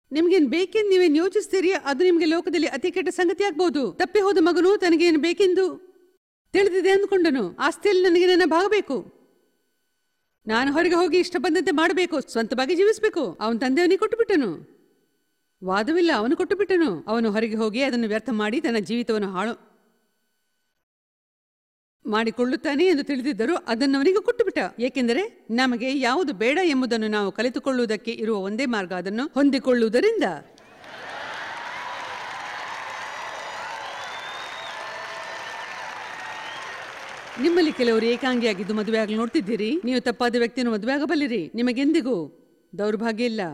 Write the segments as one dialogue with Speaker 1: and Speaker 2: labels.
Speaker 1: ನಿಮ್ಗೇನ್ ಬೇಕೆಂದು ನೀವೇನ್ ಯೋಚಿಸ್ತೀರಿ ಅದು ನಿಮ್ಗೆ ಲೋಕದಲ್ಲಿ ಅತಿ ಕೆಟ್ಟ ಸಂಗತಿ ಆಗ್ಬಹುದು ತಪ್ಪಿ ಹೋದ ಮಗನು ತನಗೇನು ಬೇಕೆಂದು ತಿಳಿದಿದೆ ಅಂದ್ಕೊಂಡನು ಆಸ್ತಿಯಲ್ಲಿ ನನಗೆ ನನ್ನ ಭಾಗ ಬೇಕು ನಾನು ಹೊರಗೆ ಹೋಗಿ ಇಷ್ಟ ಬಂದಂತೆ ಮಾಡಬೇಕು ಸ್ವಂತವಾಗಿ ಜೀವಿಸಬೇಕು ಅವನ ತಂದೆಯವನಿಗೆ ಕೊಟ್ಟು ಬಿಟ್ಟನು ವಾದವಿಲ್ಲ ಅವನು ಕೊಟ್ಟು ಬಿಟ್ಟನು ಅವನು ಹೊರಗೆ ಹೋಗಿ ಅದನ್ನು ವ್ಯರ್ಥ ಮಾಡಿ ತನ್ನ ಜೀವಿತವನ್ನು ಹಾಳು ಮಾಡಿಕೊಳ್ಳುತ್ತಾನೆ ಎಂದು ತಿಳಿದಿದ್ದರೂ ಅದನ್ನು ಅವನಿಗೆ ಕೊಟ್ಟುಬಿಟ್ಟ ಏಕೆಂದರೆ ನಮಗೆ ಯಾವುದು ಬೇಡ ಎಂಬುದನ್ನು ನಾವು ಕಲಿತುಕೊಳ್ಳುವುದಕ್ಕೆ ಇರುವ ಒಂದೇ ಮಾರ್ಗ ಅದನ್ನು ಹೊಂದಿಕೊಳ್ಳುವುದರಿಂದ ನಿಮ್ಮಲ್ಲಿ ಕೆಲವರು ಏಕಾಂಗಿಯಾಗಿದ್ದು ಮದುವೆ ಆಗಲು ನೋಡ್ತಿದ್ದೀರಿ ನೀವು ತಪ್ಪಾದ ವ್ಯಕ್ತಿಯನ್ನು ಮದುವೆ ಆಗಬಲ್ಲಿರಿ ನಿಮಗೆಂದಿಗೂ ದೌರ್ಭಾಗ್ಯ ಇಲ್ಲ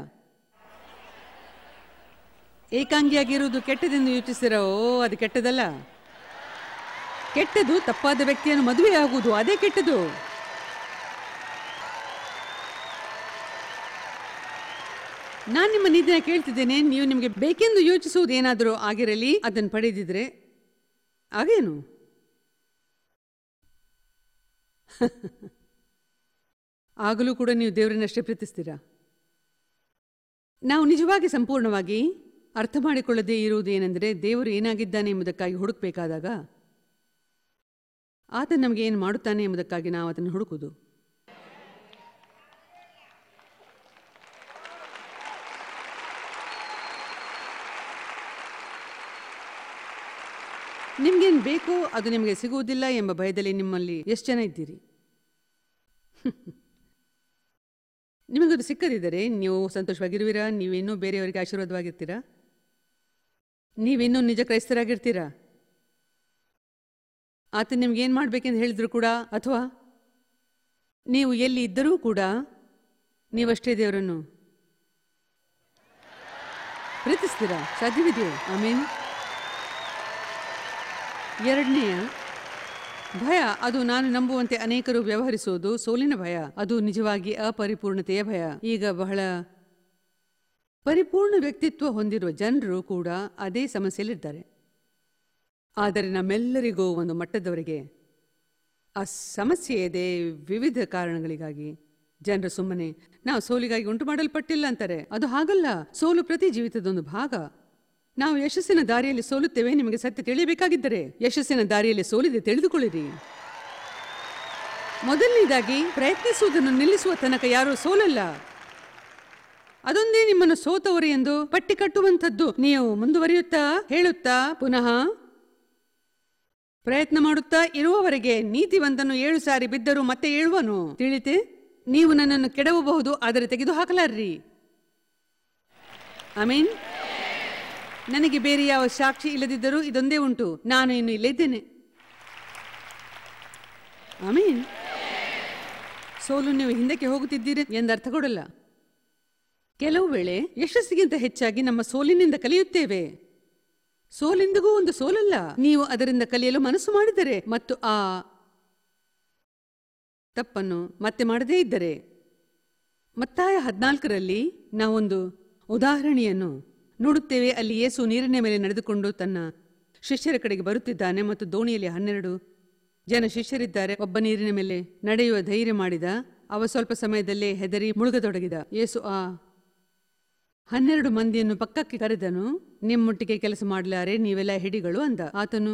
Speaker 1: ಏಕಾಂಗಿಯಾಗಿರುವುದು ಕೆಟ್ಟದೆಂದು ಯೋಚಿಸಿರೋ ಓ ಅದು ಕೆಟ್ಟದಲ್ಲ ಕೆಟ್ಟದು ತಪ್ಪಾದ ವ್ಯಕ್ತಿಯನ್ನು ಮದುವೆ ಆಗುವುದು ಅದೇ ಕೆಟ್ಟದು ನಾನು ನಿಮ್ಮ ನಿಧಿನ ಕೇಳ್ತಿದ್ದೇನೆ ನೀವು ನಿಮಗೆ ಬೇಕೆಂದು ಯೋಚಿಸುವುದು ಏನಾದರೂ ಆಗಿರಲಿ ಅದನ್ನು ಪಡೆದಿದ್ರೆ ಆಗೇನು ಆಗಲೂ ಕೂಡ ನೀವು ದೇವರನ್ನಷ್ಟೇ ಪ್ರೀತಿಸ್ತೀರಾ ನಾವು ನಿಜವಾಗಿ ಸಂಪೂರ್ಣವಾಗಿ ಅರ್ಥ ಮಾಡಿಕೊಳ್ಳದೇ ಇರುವುದು ಏನೆಂದರೆ ದೇವರು ಏನಾಗಿದ್ದಾನೆ ಎಂಬುದಕ್ಕಾಗಿ ಹುಡುಕಬೇಕಾದಾಗ ಆತ ನಮಗೆ ಏನು ಮಾಡುತ್ತಾನೆ ಎಂಬುದಕ್ಕಾಗಿ ನಾವು ಅದನ್ನು ಹುಡುಕುವುದು ನಿಮ್ಗೇನು ಬೇಕೋ ಅದು ನಿಮಗೆ ಸಿಗುವುದಿಲ್ಲ ಎಂಬ ಭಯದಲ್ಲಿ ನಿಮ್ಮಲ್ಲಿ ಎಷ್ಟು ಜನ ಇದ್ದೀರಿ ನಿಮಗದು ಸಿಕ್ಕದಿದ್ದರೆ ನೀವು ಸಂತೋಷವಾಗಿರುವಿರಾ ನೀವಿನ್ನೂ ಬೇರೆಯವರಿಗೆ ಆಶೀರ್ವಾದವಾಗಿರ್ತೀರಾ ನೀವಿನ್ನೂ ನಿಜ ಕ್ರೈಸ್ತರಾಗಿರ್ತೀರಾ ಆತ ನಿಮ್ಗೆ ಏನು ಮಾಡ್ಬೇಕೆಂದು ಹೇಳಿದ್ರು ಕೂಡ ಅಥವಾ ನೀವು ಎಲ್ಲಿ ಇದ್ದರೂ ಕೂಡ ನೀವಷ್ಟೇ ದೇವರನ್ನು ಪ್ರೀತಿಸ್ತೀರಾ ಸಾಧ್ಯವಿದೆಯೋ ಆಮೀನ್ ಎರಡನೆಯ ಭಯ ಅದು ನಾನು ನಂಬುವಂತೆ ಅನೇಕರು ವ್ಯವಹರಿಸುವುದು ಸೋಲಿನ ಭಯ ಅದು ನಿಜವಾಗಿ ಅಪರಿಪೂರ್ಣತೆಯ ಭಯ ಈಗ ಬಹಳ ಪರಿಪೂರ್ಣ ವ್ಯಕ್ತಿತ್ವ ಹೊಂದಿರುವ ಜನರು ಕೂಡ ಅದೇ ಸಮಸ್ಯೆಯಲ್ಲಿದ್ದಾರೆ ಆದರೆ ನಮ್ಮೆಲ್ಲರಿಗೂ ಒಂದು ಮಟ್ಟದವರೆಗೆ ಆ ಸಮಸ್ಯೆ ಇದೆ ವಿವಿಧ ಕಾರಣಗಳಿಗಾಗಿ ಜನರು ಸುಮ್ಮನೆ ನಾವು ಸೋಲಿಗಾಗಿ ಉಂಟು ಮಾಡಲ್ಪಟ್ಟಿಲ್ಲ ಅಂತಾರೆ ಅದು ಹಾಗಲ್ಲ ಸೋಲು ಪ್ರತಿ ಜೀವಿತದೊಂದು ಭಾಗ ನಾವು ಯಶಸ್ಸಿನ ದಾರಿಯಲ್ಲಿ ಸೋಲುತ್ತೇವೆ ನಿಮಗೆ ಸತ್ಯ ತಿಳಿಯಬೇಕಾಗಿದ್ದರೆ ಯಶಸ್ಸಿನ ದಾರಿಯಲ್ಲಿ ಸೋಲಿದೆ ತಿಳಿದುಕೊಳ್ಳಿರಿ ಮೊದಲನೇದಾಗಿ ಪ್ರಯತ್ನಿಸುವುದನ್ನು ನಿಲ್ಲಿಸುವ ತನಕ ಯಾರೂ ಸೋಲಲ್ಲ ಅದೊಂದೇ ನಿಮ್ಮನ್ನು ಸೋತವರು ಎಂದು ಪಟ್ಟಿ ಕಟ್ಟುವಂಥದ್ದು ನೀವು ಮುಂದುವರಿಯುತ್ತಾ ಹೇಳುತ್ತಾ ಪುನಃ ಪ್ರಯತ್ನ ಮಾಡುತ್ತಾ ಇರುವವರೆಗೆ ನೀತಿವಂತನು ಏಳು ಸಾರಿ ಬಿದ್ದರೂ ಮತ್ತೆ ಏಳುವನು ತಿಳಿತೆ ನೀವು ನನ್ನನ್ನು ಕೆಡವಬಹುದು ಆದರೆ ತೆಗೆದು ಹಾಕಲಾರ್ರಿ ಆಮೀನ್ ನನಗೆ ಬೇರೆ ಯಾವ ಸಾಕ್ಷಿ ಇಲ್ಲದಿದ್ದರೂ ಇದೊಂದೇ ಉಂಟು ನಾನು ಇನ್ನು ಇಲ್ಲೇ ಇದ್ದೇನೆ ಆಮೀನ್ ಸೋಲು ನೀವು ಹಿಂದಕ್ಕೆ ಹೋಗುತ್ತಿದ್ದೀರಿ ಎಂದರ್ಥ ಕೊಡಲ್ಲ ಕೆಲವು ವೇಳೆ ಯಶಸ್ಸಿಗಿಂತ ಹೆಚ್ಚಾಗಿ ನಮ್ಮ ಸೋಲಿನಿಂದ ಕಲಿಯುತ್ತೇವೆ ಸೋಲೆಂದಿಗೂ ಒಂದು ಸೋಲಲ್ಲ ನೀವು ಅದರಿಂದ ಕಲಿಯಲು ಮನಸ್ಸು ಮಾಡಿದರೆ ಮತ್ತು ಆ ತಪ್ಪನ್ನು ಮತ್ತೆ ಮಾಡದೇ ಇದ್ದರೆ ಮತ್ತಾಯ ಹದಿನಾಲ್ಕರಲ್ಲಿ ನಾವೊಂದು ಉದಾಹರಣೆಯನ್ನು ನೋಡುತ್ತೇವೆ ಅಲ್ಲಿ ಯೇಸು ನೀರಿನ ಮೇಲೆ ನಡೆದುಕೊಂಡು ತನ್ನ ಶಿಷ್ಯರ ಕಡೆಗೆ ಬರುತ್ತಿದ್ದಾನೆ ಮತ್ತು ದೋಣಿಯಲ್ಲಿ ಹನ್ನೆರಡು ಜನ ಶಿಷ್ಯರಿದ್ದಾರೆ ಒಬ್ಬ ನೀರಿನ ಮೇಲೆ ನಡೆಯುವ ಧೈರ್ಯ ಮಾಡಿದ ಅವ ಸ್ವಲ್ಪ ಸಮಯದಲ್ಲೇ ಹೆದರಿ ಮುಳುಗತೊಡಗಿದ ಯೇಸು ಆ ಹನ್ನೆರಡು ಮಂದಿಯನ್ನು ಪಕ್ಕಕ್ಕೆ ಕರೆದನು ನಿಮ್ಮೊಟ್ಟಿಗೆ ಕೆಲಸ ಮಾಡಲಾರೆ ನೀವೆಲ್ಲ ಹಿಡಿಗಳು ಅಂದ ಆತನು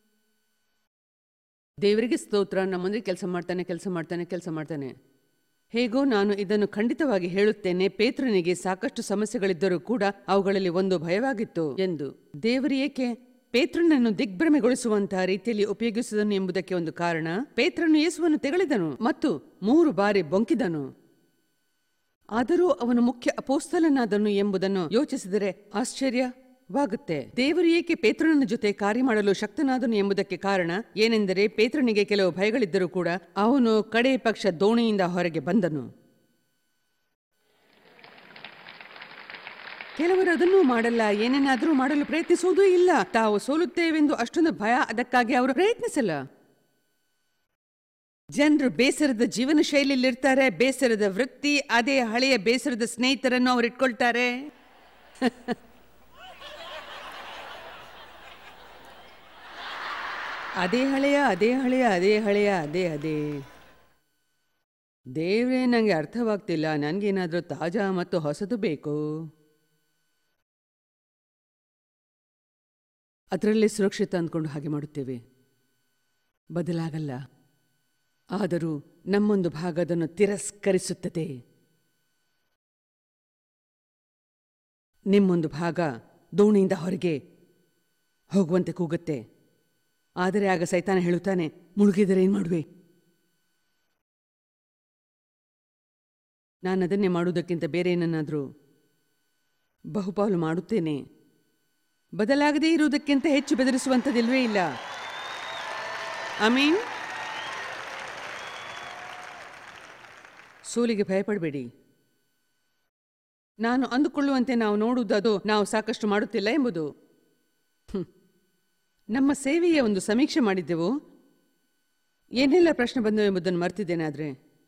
Speaker 1: ದೇವರಿಗೆ ಸ್ತೋತ್ರ ನಮ್ಮಂದ್ರೆ ಕೆಲಸ ಮಾಡ್ತಾನೆ ಕೆಲಸ ಮಾಡ್ತಾನೆ ಕೆಲಸ ಮಾಡ್ತಾನೆ ಹೇಗೋ ನಾನು ಇದನ್ನು ಖಂಡಿತವಾಗಿ ಹೇಳುತ್ತೇನೆ ಪೇತ್ರನಿಗೆ ಸಾಕಷ್ಟು ಸಮಸ್ಯೆಗಳಿದ್ದರೂ ಕೂಡ ಅವುಗಳಲ್ಲಿ ಒಂದು ಭಯವಾಗಿತ್ತು ಎಂದು ದೇವರು ಏಕೆ ಪೇತ್ರನನ್ನು ದಿಗ್ಭ್ರಮೆಗೊಳಿಸುವಂತಹ ರೀತಿಯಲ್ಲಿ ಉಪಯೋಗಿಸಿದನು ಎಂಬುದಕ್ಕೆ ಒಂದು ಕಾರಣ ಪೇತ್ರನು ಯೇಸುವನ್ನು ತೆಗಳಿದನು ಮತ್ತು ಮೂರು ಬಾರಿ ಬೊಂಕಿದನು ಆದರೂ ಅವನು ಮುಖ್ಯ ಅಪೋಸ್ತಲನಾದನು ಎಂಬುದನ್ನು ಯೋಚಿಸಿದರೆ ಆಶ್ಚರ್ಯವಾಗುತ್ತೆ ದೇವರು ಏಕೆ ಪೇತ್ರನ ಜೊತೆ ಕಾರ್ಯ ಮಾಡಲು ಶಕ್ತನಾದನು ಎಂಬುದಕ್ಕೆ ಕಾರಣ ಏನೆಂದರೆ ಪೇತ್ರನಿಗೆ ಕೆಲವು ಭಯಗಳಿದ್ದರೂ ಕೂಡ ಅವನು ಕಡೆ ಪಕ್ಷ ದೋಣಿಯಿಂದ ಹೊರಗೆ ಬಂದನು ಕೆಲವರು ಅದನ್ನೂ ಮಾಡಲ್ಲ ಏನೇನಾದರೂ ಮಾಡಲು ಪ್ರಯತ್ನಿಸುವುದೂ ಇಲ್ಲ ತಾವು ಸೋಲುತ್ತೇವೆಂದು ಅಷ್ಟೊಂದು ಭಯ ಅದಕ್ಕಾಗಿ ಅವರು ಪ್ರಯತ್ನಿಸಲ್ಲ ಜನರು ಬೇಸರದ ಜೀವನ ಶೈಲಿಯಲ್ಲಿರ್ತಾರೆ ಬೇಸರದ ವೃತ್ತಿ ಅದೇ ಹಳೆಯ ಬೇಸರದ ಸ್ನೇಹಿತರನ್ನು ಅವ್ರು ಇಟ್ಕೊಳ್ತಾರೆ ಅದೇ ಹಳೆಯ ಅದೇ ಹಳೆಯ ಅದೇ ಹಳೆಯ ಅದೇ ಅದೇ ದೇವ್ರೇ ನನಗೆ ಅರ್ಥವಾಗ್ತಿಲ್ಲ ನನಗೇನಾದರೂ ತಾಜಾ ಮತ್ತು ಹೊಸದು ಬೇಕು ಅದರಲ್ಲೇ ಸುರಕ್ಷಿತ ಅಂದ್ಕೊಂಡು ಹಾಗೆ ಮಾಡುತ್ತೇವೆ ಬದಲಾಗಲ್ಲ ಆದರೂ ನಮ್ಮೊಂದು ಭಾಗ ಅದನ್ನು ತಿರಸ್ಕರಿಸುತ್ತದೆ ನಿಮ್ಮೊಂದು ಭಾಗ ದೋಣಿಯಿಂದ ಹೊರಗೆ ಹೋಗುವಂತೆ ಕೂಗುತ್ತೆ ಆದರೆ ಆಗ ಸೈತಾನ ಹೇಳುತ್ತಾನೆ ಮುಳುಗಿದರೆ ಏನು ಮಾಡುವೆ ನಾನು ಅದನ್ನೇ ಮಾಡುವುದಕ್ಕಿಂತ ಬೇರೆ ಏನನ್ನಾದರೂ ಬಹುಪಾಲು ಮಾಡುತ್ತೇನೆ ಬದಲಾಗದೇ ಇರುವುದಕ್ಕಿಂತ ಹೆಚ್ಚು ಬೆದರಿಸುವಂಥದ್ದಿಲ್ವೇ ಇಲ್ಲ ಮೀನ್ ಸೋಲಿಗೆ ಭಯಪಡಬೇಡಿ ನಾನು ಅಂದುಕೊಳ್ಳುವಂತೆ ನಾವು ನೋಡುವುದು ಅದು ನಾವು ಸಾಕಷ್ಟು ಮಾಡುತ್ತಿಲ್ಲ ಎಂಬುದು ಹ್ಮ್. ನಮ್ಮ ಸೇವೆಯ ಒಂದು ಸಮೀಕ್ಷೆ ಮಾಡಿದ್ದೆವು ಏನೆಲ್ಲ ಪ್ರಶ್ನೆ ಬಂದವು ಎಂಬುದನ್ನು ಮರ್ತಿದ್ದೇನೆ ಆದರೆ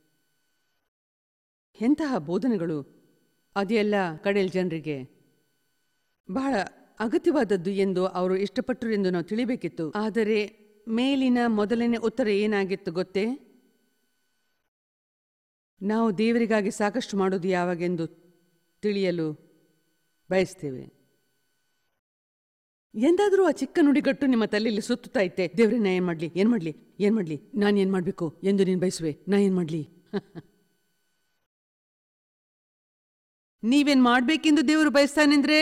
Speaker 1: ಎಂತಹ ಬೋಧನೆಗಳು ಅದೆಲ್ಲ ಕಡೆಯಲ್ಲಿ ಜನರಿಗೆ ಬಹಳ ಅಗತ್ಯವಾದದ್ದು ಎಂದು ಅವರು ಇಷ್ಟಪಟ್ಟರು ಎಂದು ನಾವು ತಿಳಿಬೇಕಿತ್ತು ಆದರೆ ಮೇಲಿನ ಮೊದಲನೇ ಉತ್ತರ ಏನಾಗಿತ್ತು ಗೊತ್ತೇ ನಾವು ದೇವರಿಗಾಗಿ ಸಾಕಷ್ಟು ಮಾಡೋದು ಯಾವಾಗೆಂದು ತಿಳಿಯಲು ಬಯಸ್ತೇವೆ ಎಂದಾದರೂ ಆ ಚಿಕ್ಕ ನುಡಿಗಟ್ಟು ನಿಮ್ಮ ತಲೆಯಲ್ಲಿ ಸುತ್ತುತ್ತಾ ಇತ್ತೆ ದೇವ್ರೆ ನಾ ಏನ್ ಮಾಡ್ಲಿ ಏನ್ ಮಾಡ್ಲಿ ಏನ್ ಮಾಡ್ಲಿ ನಾನು ಏನ್ ಮಾಡ್ಬೇಕು ಎಂದು ನೀನು ಬಯಸುವೆ ನಾ ಏನ್ ಮಾಡ್ಲಿ ನೀವೇನ್ ಮಾಡ್ಬೇಕೆಂದು ದೇವರು ಬಯಸ್ತಾನೆಂದ್ರೆ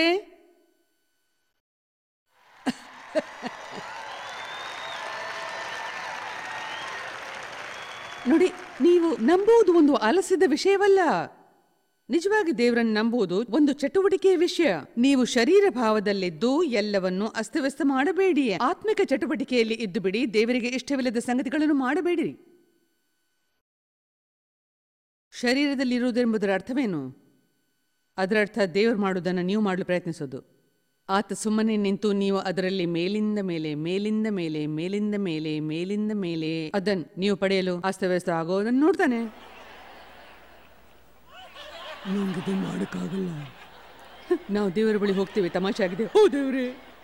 Speaker 1: ನೋಡಿ ನೀವು ನಂಬುವುದು ಒಂದು ಆಲಸ್ಯದ ವಿಷಯವಲ್ಲ ನಿಜವಾಗಿ ದೇವರನ್ನು ನಂಬುವುದು ಒಂದು ಚಟುವಟಿಕೆಯ ವಿಷಯ ನೀವು ಶರೀರ ಭಾವದಲ್ಲಿದ್ದು ಎಲ್ಲವನ್ನು ಅಸ್ತವ್ಯಸ್ತ ಮಾಡಬೇಡಿ ಆತ್ಮಿಕ ಚಟುವಟಿಕೆಯಲ್ಲಿ ಇದ್ದು ಬಿಡಿ ದೇವರಿಗೆ ಇಷ್ಟವಿಲ್ಲದ ಸಂಗತಿಗಳನ್ನು ಮಾಡಬೇಡಿರಿ ಶರೀರದಲ್ಲಿರುವುದೆಂಬುದರ ಅರ್ಥವೇನು ಅದರ ಅರ್ಥ ದೇವರು ಮಾಡುವುದನ್ನು ನೀವು ಮಾಡಲು ಪ್ರಯತ್ನಿಸೋದು ಆತ ಸುಮ್ಮನೆ ನಿಂತು ನೀವು ಅದರಲ್ಲಿ ಮೇಲಿಂದ ಮೇಲೆ ಮೇಲಿಂದ ಮೇಲೆ ಮೇಲಿಂದ ಮೇಲೆ ಮೇಲಿಂದ ಮೇಲೆ ಅದನ್ನು ನೀವು ಪಡೆಯಲು ಅಸ್ತವ್ಯಸ್ತ ಆಗೋದನ್ನು ನೋಡ್ತಾನೆ ನಂಗದು ಮಾಡೋಕ್ಕಾಗಲ್ಲ ನಾವು ದೇವರ ಬಳಿ ಹೋಗ್ತೀವಿ ತಮಾಷೆ ಆಗಿದೆ ಓ ದೇವ್ರೆ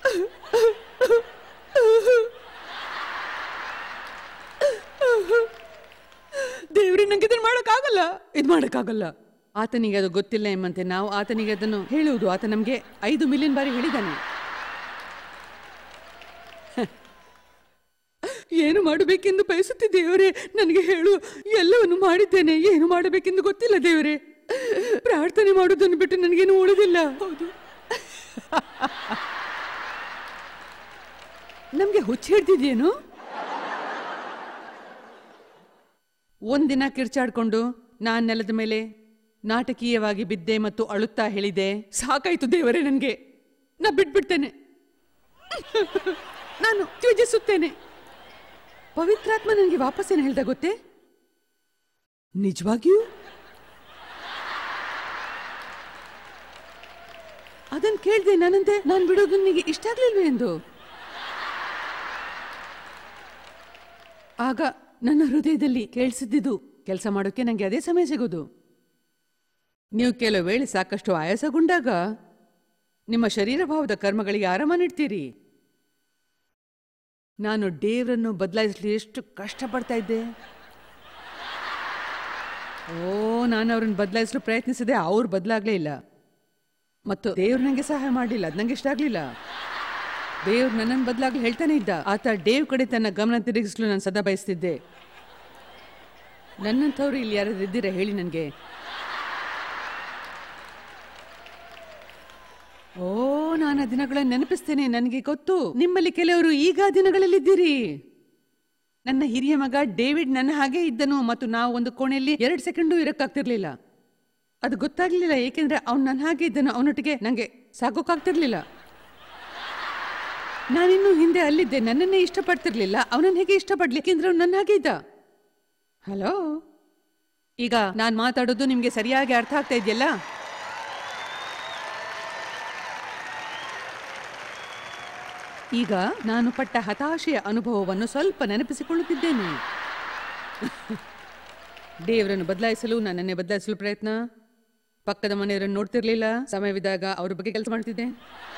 Speaker 1: ದೇವ್ರಿ ನಂಗೆ ಇದನ್ನು ಮಾಡೋಕ್ಕಾಗಲ್ಲ ಇದು ಮಾಡೋಕ್ಕಾಗಲ್ಲ ಆತನಿಗೆ ಅದು ಗೊತ್ತಿಲ್ಲ ಎಂಬಂತೆ ನಾವು ಆತನಿಗೆ ಅದನ್ನು ಹೇಳುವುದು ಆತ ನಮಗೆ ಐದು ಮಿಲಿಯನ್ ಬಾರಿ ಹೇಳಿದ್ದಾನೆ ಏನು ಮಾಡಬೇಕೆಂದು ಬಯಸುತ್ತೆ ದೇವರೇ ನನಗೆ ಹೇಳು ಎಲ್ಲವನ್ನು ಮಾಡಿದ್ದೇನೆ ಏನು ಮಾಡಬೇಕೆಂದು ಗೊತ್ತಿಲ್ಲ ದೇವರೇ ಪ್ರಾರ್ಥನೆ ಮಾಡುವುದನ್ನು ಬಿಟ್ಟು ನನಗೇನು ಉಳಿದಿಲ್ಲ ಹೌದು ನಮ್ಗೆ ಹುಚ್ಚ ಹಿಡ್ದಿದ್ಯೇನು ಒಂದಿನ ಕಿರ್ಚಾಡ್ಕೊಂಡು ನಾನ್ ನೆಲದ ಮೇಲೆ ನಾಟಕೀಯವಾಗಿ ಬಿದ್ದೆ ಮತ್ತು ಅಳುತ್ತಾ ಹೇಳಿದೆ ಸಾಕಾಯ್ತು ದೇವರೇ ನನಗೆ ನಾ ಬಿಟ್ಬಿಡ್ತೇನೆ ನಾನು ತ್ಯಜಿಸುತ್ತೇನೆ ಪವಿತ್ರಾತ್ಮ ನನಗೆ ವಾಪಸ್ಸೇನು ಹೇಳ್ದ ಗೊತ್ತೇ ನಿಜವಾಗಿಯೂ ಅದನ್ನು ಕೇಳಿದೆ ನಾನಂತೆ ನಾನು ಬಿಡೋದು ನಿನಗೆ ಇಷ್ಟ ಆಗ್ಲಿಲ್ವೇ ಎಂದು ಆಗ ನನ್ನ ಹೃದಯದಲ್ಲಿ ಕೇಳಿಸಿದ್ದಿದ್ದು ಕೆಲಸ ಮಾಡೋಕೆ ನನಗೆ ಅದೇ ಸಮಯ ಸಿಗೋದು ನೀವು ಕೆಲವು ವೇಳೆ ಸಾಕಷ್ಟು ಆಯಾಸಗೊಂಡಾಗ ನಿಮ್ಮ ಶರೀರ ಭಾವದ ಕರ್ಮಗಳಿಗೆ ಆರಾಮ ನೀಡ್ತೀರಿ ನಾನು ದೇವರನ್ನು ಬದಲಾಯಿಸಲು ಎಷ್ಟು ಕಷ್ಟಪಡ್ತಾ ಇದ್ದೆ ಓ ನಾನು ಅವ್ರನ್ನ ಬದಲಾಯಿಸಲು ಪ್ರಯತ್ನಿಸಿದೆ ಅವ್ರು ಬದಲಾಗ್ಲೇ ಇಲ್ಲ ಮತ್ತು ದೇವ್ರು ನನಗೆ ಸಹಾಯ ಮಾಡಲಿಲ್ಲ ಅದು ನಂಗೆ ಇಷ್ಟ ಆಗಲಿಲ್ಲ ದೇವ್ರು ನನ್ನನ್ನು ಬದಲಾಗ್ಲಿ ಹೇಳ್ತಾನೆ ಇದ್ದ ಆತ ಡೇವ್ ಕಡೆ ತನ್ನ ಗಮನ ತಿರುಗಿಸಲು ನಾನು ಸದಾ ಬಯಸ್ತಿದ್ದೆ ನನ್ನಂಥವ್ರು ಇಲ್ಲಿ ಯಾರಾದ್ರೂ ಇದ್ದೀರಾ ಹೇಳಿ ನನಗೆ ಓ ನಾನು ಆ ದಿನಗಳನ್ನು ನೆನಪಿಸ್ತೇನೆ ನನಗೆ ಗೊತ್ತು ನಿಮ್ಮಲ್ಲಿ ಕೆಲವರು ಈಗ ಆ ದಿನಗಳಲ್ಲಿದ್ದೀರಿ ನನ್ನ ಹಿರಿಯ ಮಗ ಡೇವಿಡ್ ನನ್ನ ಹಾಗೆ ಇದ್ದನು ಮತ್ತು ನಾವು ಒಂದು ಕೋಣೆಯಲ್ಲಿ ಎರಡು ಸೆಕೆಂಡು ಇರಕ್ಕಾಗ್ತಿರ್ಲಿಲ್ಲ ಅದು ಗೊತ್ತಾಗ್ಲಿಲ್ಲ ಏಕೆಂದ್ರೆ ಅವ್ನು ನನ್ನ ಹಾಗೆ ಇದ್ದನು ಅವನೊಟ್ಟಿಗೆ ನನಗೆ ಸಾಕೋಕ್ಕಾಗ್ತಿರ್ಲಿಲ್ಲ ನಾನಿನ್ನು ಹಿಂದೆ ಅಲ್ಲಿದ್ದೆ ನನ್ನನ್ನೇ ಇಷ್ಟಪಡ್ತಿರ್ಲಿಲ್ಲ ಅವನನ್ನ ಹೇಗೆ ಇಷ್ಟಪಡ್ಲಿ ಏಕೆಂದ್ರೆ ಅವ್ನು ನನ್ನ ಹಾಗೆ ಇದ್ದ ಹಲೋ ಈಗ ನಾನು ಮಾತಾಡೋದು ನಿಮಗೆ ಸರಿಯಾಗಿ ಅರ್ಥ ಆಗ್ತಾ ಇದೆಯಲ್ಲ ಈಗ ನಾನು ಪಟ್ಟ ಹತಾಶೆಯ ಅನುಭವವನ್ನು ಸ್ವಲ್ಪ ನೆನಪಿಸಿಕೊಳ್ಳುತ್ತಿದ್ದೇನೆ ದೇವರನ್ನು ಬದಲಾಯಿಸಲು ನನ್ನನ್ನೇ ಬದಲಾಯಿಸಲು ಪ್ರಯತ್ನ ಪಕ್ಕದ ಮನೆಯವರನ್ನು ನೋಡ್ತಿರ್ಲಿಲ್ಲ ಸಮಯವಿದ್ದಾಗ ಅವ್ರ ಬಗ್ಗೆ ಕೆಲಸ ಮಾಡ್ತಿದ್ದೆ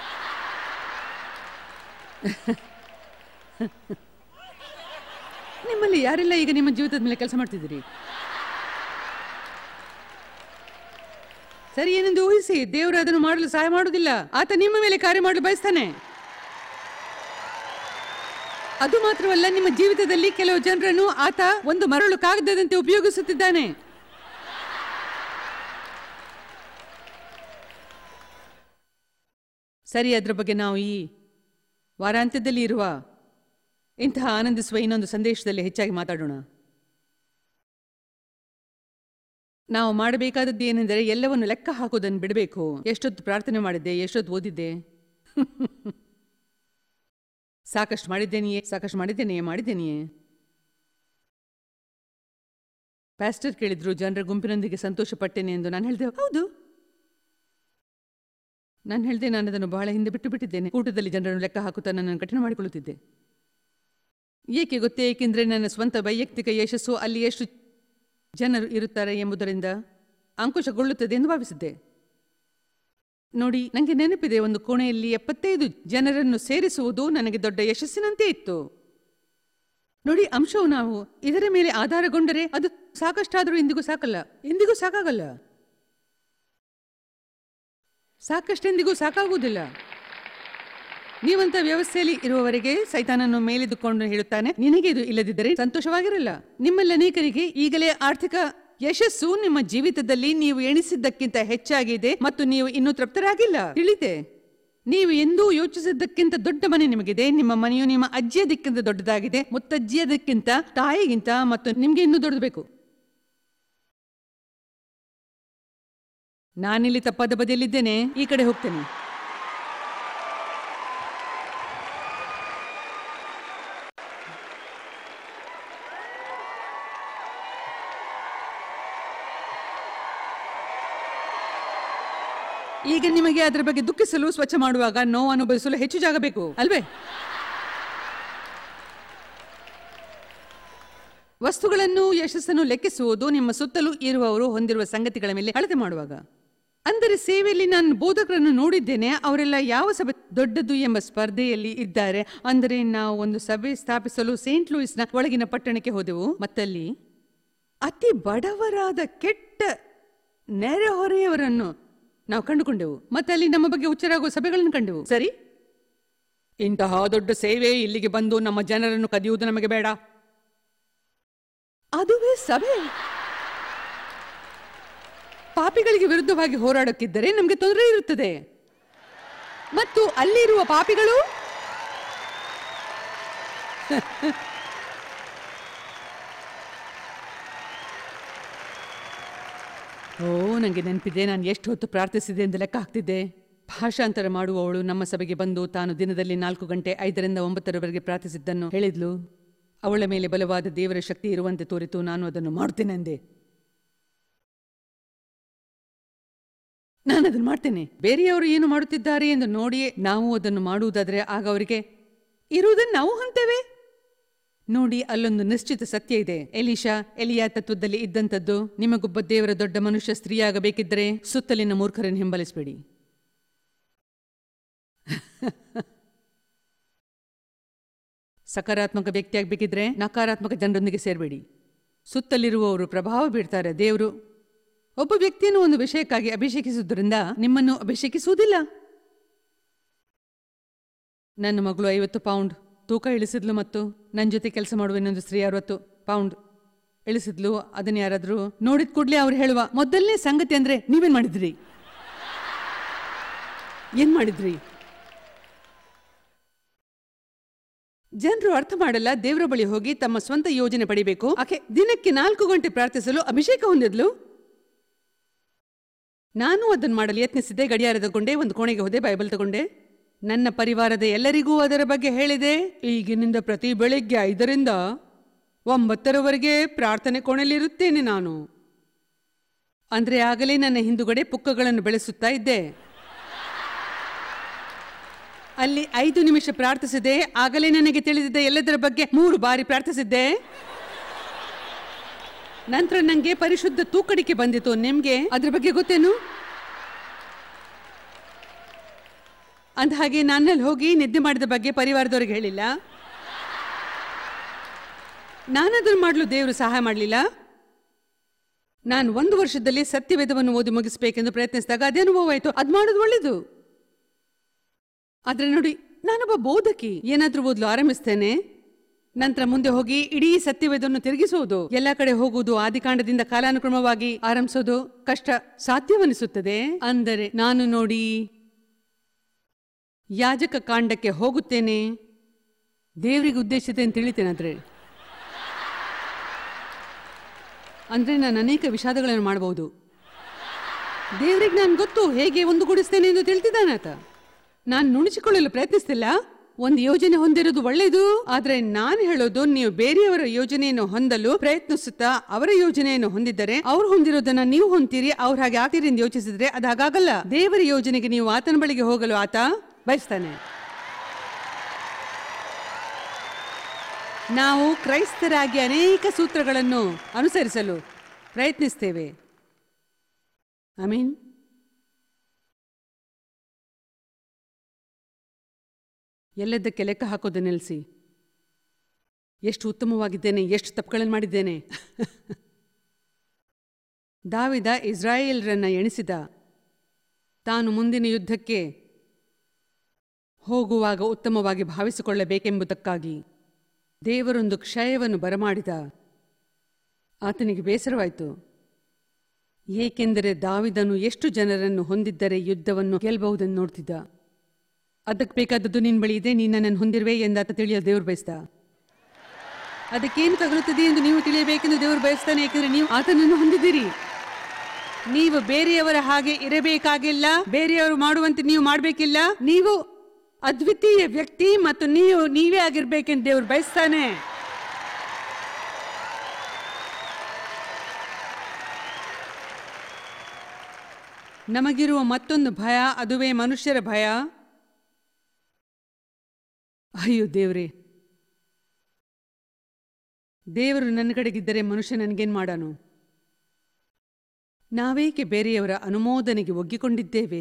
Speaker 1: ನಿಮ್ಮಲ್ಲಿ ಯಾರೆಲ್ಲ ಈಗ ನಿಮ್ಮ ಜೀವಿತದ ಮೇಲೆ ಕೆಲಸ ಮಾಡ್ತಿದ್ದೀರಿ ಸರಿ ಏನೆಂದು ಊಹಿಸಿ ದೇವರು ಅದನ್ನು ಮಾಡಲು ಸಹಾಯ ಮಾಡುವುದಿಲ್ಲ ಆತ ನಿಮ್ಮ ಮೇಲೆ ಕಾರ್ಯ ಮಾಡಲು ಬಯಸ್ತಾನೆ ಅದು ಮಾತ್ರವಲ್ಲ ನಿಮ್ಮ ಜೀವಿತದಲ್ಲಿ ಕೆಲವು ಜನರನ್ನು ಆತ ಒಂದು ಮರಳು ಕಾಗದದಂತೆ ಉಪಯೋಗಿಸುತ್ತಿದ್ದಾನೆ ಸರಿ ಅದರ ಬಗ್ಗೆ ನಾವು ಈ ವಾರಾಂತ್ಯದಲ್ಲಿ ಇರುವ ಇಂತಹ ಆನಂದಿಸುವ ಇನ್ನೊಂದು ಸಂದೇಶದಲ್ಲಿ ಹೆಚ್ಚಾಗಿ ಮಾತಾಡೋಣ ನಾವು ಮಾಡಬೇಕಾದದ್ದು ಏನೆಂದರೆ ಎಲ್ಲವನ್ನು ಲೆಕ್ಕ ಹಾಕೋದನ್ನು ಬಿಡಬೇಕು ಎಷ್ಟೊತ್ತು ಪ್ರಾರ್ಥನೆ ಮಾಡಿದ್ದೆ ಎಷ್ಟೊತ್ತು ಓದಿದ್ದೆ ಸಾಕಷ್ಟು ಮಾಡಿದ್ದೇನೆಯೇ ಸಾಕಷ್ಟು ಮಾಡಿದ್ದೇನೆಯೇ ಮಾಡಿದ್ದೇನೆಯೇ ಪ್ಯಾಸ್ಟರ್ ಕೇಳಿದ್ರು ಜನರ ಗುಂಪಿನೊಂದಿಗೆ ಸಂತೋಷ ಪಟ್ಟೇನೆ ಎಂದು ನಾನು ಹೇಳಿದೆ ಹೌದು ನಾನು ಹೇಳಿದೆ ನಾನು ಅದನ್ನು ಬಹಳ ಹಿಂದೆ ಬಿಟ್ಟು ಬಿಟ್ಟಿದ್ದೇನೆ ಊಟದಲ್ಲಿ ಜನರನ್ನು ಲೆಕ್ಕ ಹಾಕುತ್ತಾ ನನ್ನನ್ನು ಕಠಿಣ ಮಾಡಿಕೊಳ್ಳುತ್ತಿದ್ದೆ ಏಕೆ ಗೊತ್ತೇ ಏಕೆಂದರೆ ನನ್ನ ಸ್ವಂತ ವೈಯಕ್ತಿಕ ಯಶಸ್ಸು ಅಲ್ಲಿ ಎಷ್ಟು ಜನರು ಇರುತ್ತಾರೆ ಎಂಬುದರಿಂದ ಅಂಕುಶಗೊಳ್ಳುತ್ತದೆ ಎಂದು ಭಾವಿಸಿದ್ದೆ ನೋಡಿ ನನಗೆ ನೆನಪಿದೆ ಒಂದು ಕೋಣೆಯಲ್ಲಿ ಎಪ್ಪತ್ತೈದು ಜನರನ್ನು ಸೇರಿಸುವುದು ನನಗೆ ದೊಡ್ಡ ಯಶಸ್ಸಿನಂತೆ ಇತ್ತು ನೋಡಿ ಅಂಶವು ನಾವು ಇದರ ಮೇಲೆ ಆಧಾರಗೊಂಡರೆ ಅದು ಸಾಕಷ್ಟಾದರೂ ಇಂದಿಗೂ ಸಾಕಲ್ಲ ಇಂದಿಗೂ ಸಾಕಾಗಲ್ಲ ಸಾಕಷ್ಟೆಂದಿಗೂ ಸಾಕಾಗುವುದಿಲ್ಲ ನೀವಂತ ವ್ಯವಸ್ಥೆಯಲ್ಲಿ ಇರುವವರೆಗೆ ಸೈತಾನನ್ನು ಮೇಲೆದುಕೊಂಡು ಹೇಳುತ್ತಾನೆ ನಿನಗೆ ಇದು ಇಲ್ಲದಿದ್ದರೆ ಸಂತೋಷವಾಗಿರಲ್ಲ ನಿಮ್ಮಲ್ಲಿ ಅನೇಕರಿಗೆ ಈಗಲೇ ಆರ್ಥಿಕ ಯಶಸ್ಸು ನಿಮ್ಮ ಜೀವಿತದಲ್ಲಿ ನೀವು ಎಣಿಸಿದ್ದಕ್ಕಿಂತ ಹೆಚ್ಚಾಗಿದೆ ಮತ್ತು ನೀವು ಇನ್ನೂ ತೃಪ್ತರಾಗಿಲ್ಲ ತಿಳಿತೆ ನೀವು ಎಂದೂ ಯೋಚಿಸಿದ್ದಕ್ಕಿಂತ ದೊಡ್ಡ ಮನೆ ನಿಮಗಿದೆ ನಿಮ್ಮ ಮನೆಯು ನಿಮ್ಮ ಅಜ್ಜಿಯದಕ್ಕಿಂತ ದೊಡ್ಡದಾಗಿದೆ ಮುತ್ತಜ್ಜಿಯದಕ್ಕಿಂತ ತಾಯಿಗಿಂತ ಮತ್ತು ನಿಮ್ಗೆ ಇನ್ನೂ ದೊಡ್ಡದು ಬೇಕು ನಾನಿಲ್ಲಿ ತಪ್ಪಾದ ಬದಿಯಲ್ಲಿದ್ದೇನೆ ಈ ಕಡೆ ಹೋಗ್ತೇನೆ ಈಗ ನಿಮಗೆ ಅದರ ಬಗ್ಗೆ ದುಃಖಿಸಲು ಸ್ವಚ್ಛ ಮಾಡುವಾಗ ನೋವು ಅನುಭವಿಸಲು ಹೆಚ್ಚು ಜಾಗ ಬೇಕು ಅಲ್ವೇ ವಸ್ತುಗಳನ್ನು ಯಶಸ್ಸನ್ನು ಲೆಕ್ಕಿಸುವುದು ನಿಮ್ಮ ಸುತ್ತಲೂ ಇರುವವರು ಹೊಂದಿರುವ ಸಂಗತಿಗಳ ಮೇಲೆ ಅಳತೆ ಮಾಡುವಾಗ ಅಂದರೆ ಸೇವೆಯಲ್ಲಿ ನಾನು ಬೋಧಕರನ್ನು ನೋಡಿದ್ದೇನೆ ಅವರೆಲ್ಲ ಯಾವ ಸಭೆ ದೊಡ್ಡದು ಎಂಬ ಸ್ಪರ್ಧೆಯಲ್ಲಿ ಇದ್ದಾರೆ ಅಂದರೆ ನಾವು ಒಂದು ಸಭೆ ಸ್ಥಾಪಿಸಲು ಸೇಂಟ್ ಲೂಯಿಸ್ನ ಒಳಗಿನ ಪಟ್ಟಣಕ್ಕೆ ಹೋದೆವು ಮತ್ತಲ್ಲಿ ಅತಿ ಬಡವರಾದ ಕೆಟ್ಟ ನೆರೆಹೊರೆಯವರನ್ನು ನಾವು ಕಂಡುಕೊಂಡೆವು ಮತ್ತೆ ಅಲ್ಲಿ ನಮ್ಮ ಬಗ್ಗೆ ಹುಚ್ಚರಾಗುವ ಸಭೆಗಳನ್ನು ಕಂಡೆವು ಸರಿ ಇಂತಹ ದೊಡ್ಡ ಸೇವೆ ಇಲ್ಲಿಗೆ ಬಂದು ನಮ್ಮ ಜನರನ್ನು ಕದಿಯುವುದು ನಮಗೆ ಬೇಡ ಅದುವೇ ಸಭೆ ಪಾಪಿಗಳಿಗೆ ವಿರುದ್ಧವಾಗಿ ಹೋರಾಡಕ್ಕಿದ್ದರೆ ನಮಗೆ ತೊಂದರೆ ಇರುತ್ತದೆ ಮತ್ತು ಅಲ್ಲಿರುವ ಪಾಪಿಗಳು ಓ ನನಗೆ ನೆನಪಿದೆ ನಾನು ಎಷ್ಟು ಹೊತ್ತು ಪ್ರಾರ್ಥಿಸಿದೆ ಎಂದು ಲೆಕ್ಕ ಹಾಕ್ತಿದ್ದೆ ಭಾಷಾಂತರ ಮಾಡುವವಳು ನಮ್ಮ ಸಭೆಗೆ ಬಂದು ತಾನು ದಿನದಲ್ಲಿ ನಾಲ್ಕು ಗಂಟೆ ಐದರಿಂದ ಒಂಬತ್ತರವರೆಗೆ ಪ್ರಾರ್ಥಿಸಿದ್ದನ್ನು ಹೇಳಿದ್ಲು ಅವಳ ಮೇಲೆ ಬಲವಾದ ದೇವರ ಶಕ್ತಿ ಇರುವಂತೆ ತೋರಿತು ನಾನು ಅದನ್ನು ಮಾಡುತ್ತೇನೆಂದೆ ನಾನು ಅದನ್ನು ಮಾಡ್ತೇನೆ ಬೇರೆಯವರು ಏನು ಮಾಡುತ್ತಿದ್ದಾರೆ ಎಂದು ನೋಡಿಯೇ ನಾವು ಅದನ್ನು ಮಾಡುವುದಾದರೆ ಆಗ ಅವರಿಗೆ ಇರುವುದನ್ನು ನಾವು ಹೊಂತೇವೆ ನೋಡಿ ಅಲ್ಲೊಂದು ನಿಶ್ಚಿತ ಸತ್ಯ ಇದೆ ಎಲಿಶಾ ಎಲಿಯಾ ತತ್ವದಲ್ಲಿ ಇದ್ದಂಥದ್ದು ನಿಮಗೊಬ್ಬ ದೇವರ ದೊಡ್ಡ ಮನುಷ್ಯ ಸ್ತ್ರೀಯಾಗಬೇಕಿದ್ದರೆ ಸುತ್ತಲಿನ ಮೂರ್ಖರನ್ನು ಹಿಂಬಲಿಸಬೇಡಿ ಸಕಾರಾತ್ಮಕ ವ್ಯಕ್ತಿಯಾಗಬೇಕಿದ್ರೆ ನಕಾರಾತ್ಮಕ ಜನರೊಂದಿಗೆ ಸೇರಬೇಡಿ ಸುತ್ತಲಿರುವವರು ಪ್ರಭಾವ ಬೀರ್ತಾರೆ ದೇವರು ಒಬ್ಬ ವ್ಯಕ್ತಿಯನ್ನು ಒಂದು ವಿಷಯಕ್ಕಾಗಿ ಅಭಿಷೇಕಿಸುವುದರಿಂದ ನಿಮ್ಮನ್ನು ಅಭಿಷೇಕಿಸುವುದಿಲ್ಲ ನನ್ನ ಮಗಳು ಐವತ್ತು ಪೌಂಡ್ ತೂಕ ಇಳಿಸಿದ್ಲು ಮತ್ತು ನನ್ನ ಜೊತೆ ಕೆಲಸ ಮಾಡುವ ಇನ್ನೊಂದು ಸ್ತ್ರೀ ಅರವತ್ತು ಪೌಂಡ್ ಇಳಿಸಿದ್ಲು ಅದನ್ನ ಯಾರಾದರೂ ನೋಡಿದ ಕೂಡಲೇ ಅವ್ರು ಹೇಳುವ ಮೊದಲನೇ ಸಂಗತಿ ಅಂದ್ರೆ ನೀವೇನ್ ಮಾಡಿದ್ರಿ ಏನ್ ಮಾಡಿದ್ರಿ ಜನರು ಅರ್ಥ ಮಾಡಲ್ಲ ದೇವರ ಬಳಿ ಹೋಗಿ ತಮ್ಮ ಸ್ವಂತ ಯೋಜನೆ ಪಡಿಬೇಕು ಆಕೆ ದಿನಕ್ಕೆ ನಾಲ್ಕು ಗಂಟೆ ಪ್ರಾರ್ಥಿಸಲು ಅಭಿಷೇಕ ಹೊಂದಿದ್ಲು ನಾನು ಅದನ್ನು ಮಾಡಲು ಯತ್ನಿಸಿದ್ದೆ ಗಡಿಯಾರ ತಗೊಂಡೆ ಒಂದು ಕೋಣೆಗೆ ಹೋದೆ ಬೈಬಲ್ ತಗೊಂಡೆ ನನ್ನ ಪರಿವಾರದ ಎಲ್ಲರಿಗೂ ಅದರ ಬಗ್ಗೆ ಹೇಳಿದೆ ಈಗಿನಿಂದ ಪ್ರತಿ ಬೆಳಿಗ್ಗೆ ಐದರಿಂದ ಒಂಬತ್ತರವರೆಗೆ ಪ್ರಾರ್ಥನೆ ಕೋಣೆಯಲ್ಲಿರುತ್ತೇನೆ ನಾನು ಅಂದ್ರೆ ಆಗಲೇ ನನ್ನ ಹಿಂದುಗಡೆ ಪುಕ್ಕಗಳನ್ನು ಬೆಳೆಸುತ್ತಾ ಇದ್ದೆ ಅಲ್ಲಿ ಐದು ನಿಮಿಷ ಪ್ರಾರ್ಥಿಸಿದೆ ಆಗಲೇ ನನಗೆ ತಿಳಿದಿದ್ದ ಎಲ್ಲದರ ಬಗ್ಗೆ ಮೂರು ಬಾರಿ ಪ್ರಾರ್ಥಿಸಿದ್ದೆ ನಂತರ ನನಗೆ ಪರಿಶುದ್ಧ ತೂಕಡಿಕೆ ಬಂದಿತು ನಿಮ್ಗೆ ಅದ್ರ ಬಗ್ಗೆ ಗೊತ್ತೇನು ಅಂದ ಹಾಗೆ ನಾನಲ್ಲಿ ಹೋಗಿ ನಿದ್ದೆ ಮಾಡಿದ ಬಗ್ಗೆ ಪರಿವಾರದವ್ರಿಗೆ ಹೇಳಿಲ್ಲ ನಾನದನ್ನು ಮಾಡಲು ದೇವರು ಸಹಾಯ ಮಾಡಲಿಲ್ಲ ನಾನು ಒಂದು ವರ್ಷದಲ್ಲಿ ಸತ್ಯವೇದವನ್ನು ಓದಿ ಮುಗಿಸ್ಬೇಕೆಂದು ಪ್ರಯತ್ನಿಸಿದಾಗ ಅದೇ ಅನುಭವ ಆಯಿತು ಅದು ಮಾಡೋದು ಒಳ್ಳೇದು ಆದ್ರೆ ನೋಡಿ ನಾನೊಬ್ಬ ಬೋಧಕಿ ಏನಾದ್ರೂ ಓದಲು ಆರಂಭಿಸ್ತೇನೆ ನಂತರ ಮುಂದೆ ಹೋಗಿ ಇಡೀ ಸತ್ಯವೇದವನ್ನು ತಿರುಗಿಸುವುದು ಎಲ್ಲ ಕಡೆ ಹೋಗುವುದು ಆದಿಕಾಂಡದಿಂದ ಕಾಲಾನುಕ್ರಮವಾಗಿ ಆರಂಭಿಸೋದು ಕಷ್ಟ ಸಾಧ್ಯವನಿಸುತ್ತದೆ ಅಂದರೆ ನಾನು ನೋಡಿ ಯಾಜಕ ಕಾಂಡಕ್ಕೆ ಹೋಗುತ್ತೇನೆ ದೇವರಿಗೆ ಉದ್ದೇಶಿತ ಅಂತ ತಿಳಿತೇನೆ ಅಂದ್ರೆ ಅಂದ್ರೆ ನಾನು ಅನೇಕ ವಿಷಾದಗಳನ್ನು ಮಾಡಬಹುದು ದೇವರಿಗೆ ನಾನು ಗೊತ್ತು ಹೇಗೆ ಒಂದುಗೂಡಿಸ್ತೇನೆ ಎಂದು ತಿಳಿತಿದ್ದಾನೆ ಆತ ನಾನು ನುಣುಚಿಕೊಳ್ಳಲು ಪ್ರಯತ್ನಿಸ್ತಿಲ್ಲ ಒಂದು ಯೋಜನೆ ಹೊಂದಿರೋದು ಒಳ್ಳೆಯದು ಆದ್ರೆ ನಾನು ಹೇಳೋದು ನೀವು ಬೇರೆಯವರ ಯೋಜನೆಯನ್ನು ಹೊಂದಲು ಪ್ರಯತ್ನಿಸುತ್ತಾ ಅವರ ಯೋಜನೆಯನ್ನು ಹೊಂದಿದ್ದರೆ ಅವ್ರು ಹೊಂದಿರೋದನ್ನ ನೀವು ಹೊಂದ್ತೀರಿ ಅವ್ರು ಹಾಗೆ ಆಗ್ತೀರಿ ಎಂದು ಯೋಚಿಸಿದ್ರೆ ಅದು ಹಾಗಾಗಲ್ಲ ದೇವರ ಯೋಜನೆಗೆ ನೀವು ಆತನ ಬಳಿಗೆ ಹೋಗಲು ಆತ ಬಯಸ್ತಾನೆ ನಾವು ಕ್ರೈಸ್ತರಾಗಿ ಅನೇಕ ಸೂತ್ರಗಳನ್ನು ಅನುಸರಿಸಲು ಪ್ರಯತ್ನಿಸ್ತೇವೆ ಐ ಮೀನ್ ಎಲ್ಲದಕ್ಕೆ ಲೆಕ್ಕ ಹಾಕೋದು ನಿಲ್ಲಿಸಿ ಎಷ್ಟು ಉತ್ತಮವಾಗಿದ್ದೇನೆ ಎಷ್ಟು ತಪ್ಪುಗಳನ್ನು ಮಾಡಿದ್ದೇನೆ ದಾವಿದ ಇಸ್ರಾಯೇಲ್ರನ್ನ ಎಣಿಸಿದ ತಾನು ಮುಂದಿನ ಯುದ್ಧಕ್ಕೆ ಹೋಗುವಾಗ ಉತ್ತಮವಾಗಿ ಭಾವಿಸಿಕೊಳ್ಳಬೇಕೆಂಬುದಕ್ಕಾಗಿ ದೇವರೊಂದು ಕ್ಷಯವನ್ನು ಬರಮಾಡಿದ ಆತನಿಗೆ ಬೇಸರವಾಯಿತು ಏಕೆಂದರೆ ದಾವಿದನು ಎಷ್ಟು ಜನರನ್ನು ಹೊಂದಿದ್ದರೆ ಯುದ್ಧವನ್ನು ಗೆಲ್ಲಬಹುದೆಂದು ನೋಡ್ತಿದ್ದ ಅದಕ್ಕೆ ಬೇಕಾದದ್ದು ನಿನ್ನ ಬಳಿ ಇದೆ ನೀನು ನನ್ನನ್ನು ಹೊಂದಿರುವೆ ಎಂದಾತ ತಿಳಿಯಲು ದೇವರು ಬಯಸ್ದ ಅದಕ್ಕೇನು ತಗಲುತ್ತದೆ ಎಂದು ನೀವು ತಿಳಿಯಬೇಕೆಂದು ದೇವರು ಬಯಸ್ತಾನೆ ಏಕೆಂದರೆ ನೀವು ಆತನನ್ನು ಹೊಂದಿದ್ದೀರಿ ನೀವು ಬೇರೆಯವರ ಹಾಗೆ ಇರಬೇಕಾಗಿಲ್ಲ ಬೇರೆಯವರು ಮಾಡುವಂತೆ ನೀವು ಮಾಡಬೇಕಿಲ್ಲ ನೀವು ಅದ್ವಿತೀಯ ವ್ಯಕ್ತಿ ಮತ್ತು ನೀವು ನೀವೇ ಆಗಿರ್ಬೇಕೆಂದು ದೇವರು ಬಯಸ್ತಾನೆ ನಮಗಿರುವ ಮತ್ತೊಂದು ಭಯ ಅದುವೇ ಮನುಷ್ಯರ ಭಯ ಅಯ್ಯೋ ದೇವ್ರೇ ದೇವರು ನನ್ನ ಕಡೆಗಿದ್ದರೆ ಮನುಷ್ಯ ನನಗೇನು ಮಾಡಾನು ನಾವೇಕೆ ಬೇರೆಯವರ ಅನುಮೋದನೆಗೆ ಒಗ್ಗಿಕೊಂಡಿದ್ದೇವೆ